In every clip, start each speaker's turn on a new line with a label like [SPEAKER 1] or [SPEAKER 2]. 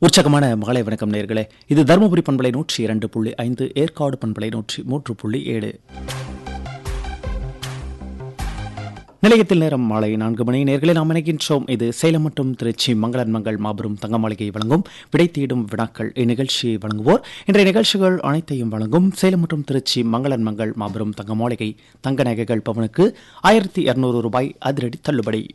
[SPEAKER 1] உற்சாகமான மாலை வணக்கம் நேர்களே இது தருமபுரி பண்பலை நூற்றி இரண்டு புள்ளி ஐந்து ஏற்காடு பண்பலை நூற்றி மூன்று புள்ளி ஏழு நிலையத்தில் நேரம் மாலை நான்கு மணி நேர்களை நாம் இணைக்கின்றோம் இது சேலம் மற்றும் திருச்சி மங்களன் மங்கள் மாபெரும் தங்க மாளிகை வழங்கும் விடை தேடும் வினாக்கள் இந்நிகழ்ச்சியை வழங்குவோர் இன்றைய நிகழ்ச்சிகள் அனைத்தையும் வழங்கும் சேலம் மற்றும் திருச்சி மங்களன் மங்கள் மாபெரும் தங்க மாளிகை தங்க நகைகள் பவனுக்கு ஆயிரத்தி இருநூறு ரூபாய் அதிரடி தள்ளுபடி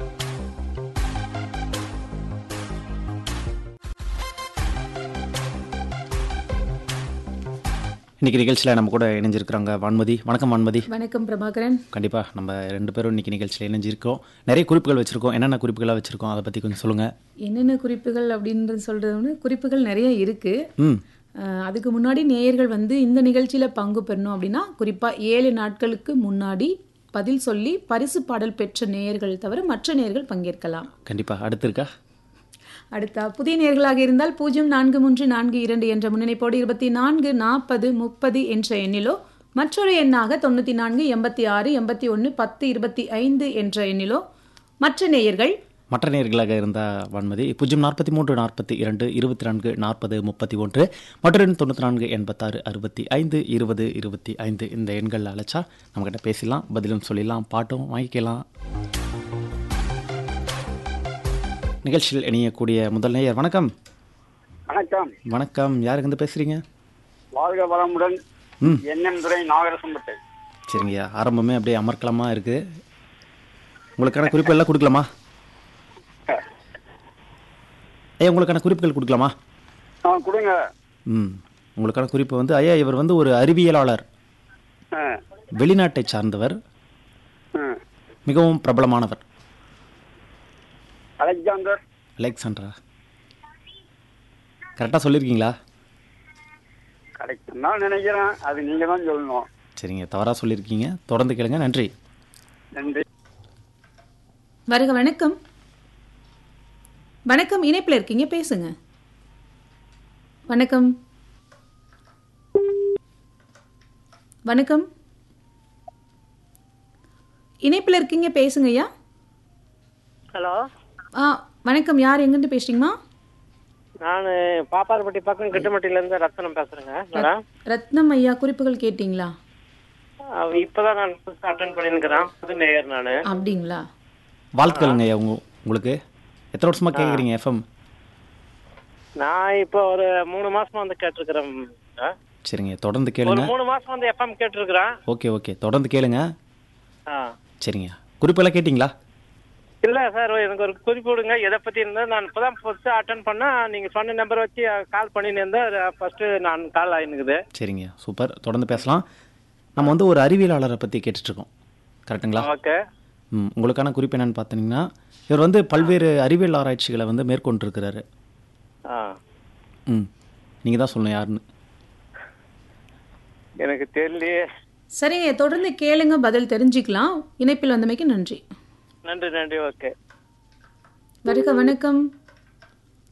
[SPEAKER 1] இன்னைக்கு நிகழ்ச்சியில் நம்ம கூட இணைஞ்சிருக்கிறாங்க வான்மதி வணக்கம் வான்மதி
[SPEAKER 2] வணக்கம் பிரபாகரன்
[SPEAKER 1] கண்டிப்பாக நம்ம ரெண்டு பேரும் இன்னைக்கு நிகழ்ச்சியில் இணைஞ்சிருக்கோம் நிறைய குறிப்புகள் வச்சுருக்கோம் என்னென்ன குறிப்புகளாக வச்சுருக்கோம் அதை பற்றி கொஞ்சம் சொல்லுங்கள்
[SPEAKER 2] என்னென்ன குறிப்புகள் அப்படின்றது சொல்றது குறிப்புகள் நிறைய இருக்கு
[SPEAKER 1] ம்
[SPEAKER 2] அஹ், அதுக்கு முன்னாடி நேயர்கள் வந்து இந்த நிகழ்ச்சியில பங்கு பெறணும் அப்படின்னா குறிப்பா ஏழு நாட்களுக்கு முன்னாடி பதில் சொல்லி பரிசு பாடல் பெற்ற நேயர்கள் தவிர மற்ற நேயர்கள் பங்கேற்கலாம்
[SPEAKER 1] கண்டிப்பாக அடுத்து இருக்கா
[SPEAKER 2] அடுத்த புதிய நேயர்களாக இருந்தால் பூஜ்ஜியம் நான்கு மூன்று நான்கு இரண்டு என்ற முன்னணிப்போடு இருபத்தி நான்கு நாற்பது முப்பது என்ற எண்ணிலோ மற்றொரு எண்ணாக தொண்ணூற்றி நான்கு எண்பத்தி ஆறு எண்பத்தி ஒன்று பத்து இருபத்தி ஐந்து என்ற எண்ணிலோ மற்ற நேயர்கள்
[SPEAKER 1] மற்ற நேர்களாக இருந்தால் வான்மதி பூஜ்ஜியம் நாற்பத்தி மூன்று நாற்பத்தி இரண்டு இருபத்தி நான்கு நாற்பது முப்பத்தி ஒன்று மற்றொரு தொண்ணூற்றி நான்கு எண்பத்தாறு அறுபத்தி ஐந்து இருபது இருபத்தி ஐந்து இந்த எண்கள் அழைச்சா நம்மக்கிட்ட பேசிடலாம் பதிலும் சொல்லிடலாம் பாட்டும் வாங்கிக்கலாம் நிகழ்ச்சியில் இணையக்கூடிய முதல் நேயர் வணக்கம்
[SPEAKER 3] வணக்கம்
[SPEAKER 1] வணக்கம் யாருங்க பேசுகிறீங்க
[SPEAKER 3] வாழ்க வளமுடன்
[SPEAKER 1] ம்.
[SPEAKER 3] என்எம் துறை நாகரசம்பட்டை
[SPEAKER 1] சரிங்க ஆரம்பமே அப்படியே அமர்க்கலமாக இருக்குது உங்களுக்கான குறிப்பு எல்லாம் கொடுக்கலாமா ஐயா உங்களுக்கான குறிப்புகள் கொடுக்கலாமா
[SPEAKER 3] ஆ கொடுங்க
[SPEAKER 1] ம் உங்களுக்கான குறிப்பு வந்து ஐயா இவர் வந்து ஒரு அறிவியலாளர்
[SPEAKER 3] ஆ,
[SPEAKER 1] வெளிநாட்டை சார்ந்தவர்
[SPEAKER 3] ஆ.
[SPEAKER 1] மிகவும் பிரபலமானவர்
[SPEAKER 3] அலெக்சாண்டர்
[SPEAKER 1] அலெக்சாண்ட்ரா கரெக்டாக சொல்லியிருக்கீங்களா
[SPEAKER 3] கரெக்ட் தான் நினைக்கிறேன் அது நீங்க தான் சொல்லணும்
[SPEAKER 1] சரிங்க தவறாக சொல்லியிருக்கீங்க தொடர்ந்து கேளுங்க நன்றி
[SPEAKER 3] நன்றி
[SPEAKER 2] வருக வணக்கம் வணக்கம் இணைப்பில் இருக்கீங்க பேசுங்க வணக்கம் வணக்கம் இணைப்பில் இருக்கீங்க பேசுங்க ஐயா
[SPEAKER 4] ஹலோ
[SPEAKER 2] ஆ வணக்கம் யார் எங்கிருந்து பேசுறீங்கம்மா
[SPEAKER 4] நான் பாப்பாரப்பட்டி பக்கம் கிட்டமட்டிலேருந்து ரத்தனம் பேசுகிறேங்க மேடம்
[SPEAKER 2] ரத்னம் ஐயா குறிப்புகள் கேட்டிங்களா
[SPEAKER 4] இப்போ தான் நான் அட்டன் பண்ணியிருக்கிறேன் புது நேயர் நான்
[SPEAKER 2] அப்படிங்களா
[SPEAKER 1] வாழ்த்துக்கள்ங்க ஐயா உங்க உங்களுக்கு எத்தனை வருஷமாக கேட்குறீங்க எஃப்எம்
[SPEAKER 4] நான் இப்போ ஒரு மூணு மாசமா வந்து கேட்டிருக்கிறேன்
[SPEAKER 1] சரிங்க தொடர்ந்து
[SPEAKER 4] ஒரு
[SPEAKER 1] கேளுங்க
[SPEAKER 4] மூணு மாசம் வந்து எஃப்எம் கேட்டிருக்கிறேன்
[SPEAKER 1] ஓகே ஓகே தொடர்ந்து கேளுங்க
[SPEAKER 4] ஆ
[SPEAKER 1] சரிங்க குறிப்பெல்லாம் கேட்டிங்களா
[SPEAKER 4] இல்லை சார் எனக்கு ஒரு குறிப்பு கொடுங்க எதை பற்றி இருந்தால் நான் இப்போ தான் ஃபஸ்ட்டு அட்டன் பண்ணேன் நீங்கள் சொன்ன நம்பர் வச்சு கால் பண்ணின்னு இருந்தேன் ஃபஸ்ட்டு நான் கால் ஆயினுக்குது
[SPEAKER 1] சரிங்க சூப்பர் தொடர்ந்து பேசலாம் நம்ம வந்து ஒரு அறிவியலாளரை பற்றி கேட்டுட்ருக்கோம் கரெக்டுங்களா
[SPEAKER 4] ஓகே
[SPEAKER 1] ம் உங்களுக்கான குறிப்பு என்னன்னு பார்த்தீங்கன்னா இவர் வந்து பல்வேறு அறிவியல் ஆராய்ச்சிகளை வந்து மேற்கொண்டிருக்கிறாரு
[SPEAKER 4] ஆ
[SPEAKER 1] ம் நீங்கள் தான் சொல்லணும் யாருன்னு
[SPEAKER 4] எனக்கு தெரியலையே
[SPEAKER 2] சரிங்க தொடர்ந்து கேளுங்க பதில் தெரிஞ்சுக்கலாம் இணைப்பில் வந்தமைக்கு நன்றி
[SPEAKER 4] நன்றி நன்றி ஓகே
[SPEAKER 2] வருக வணக்கம்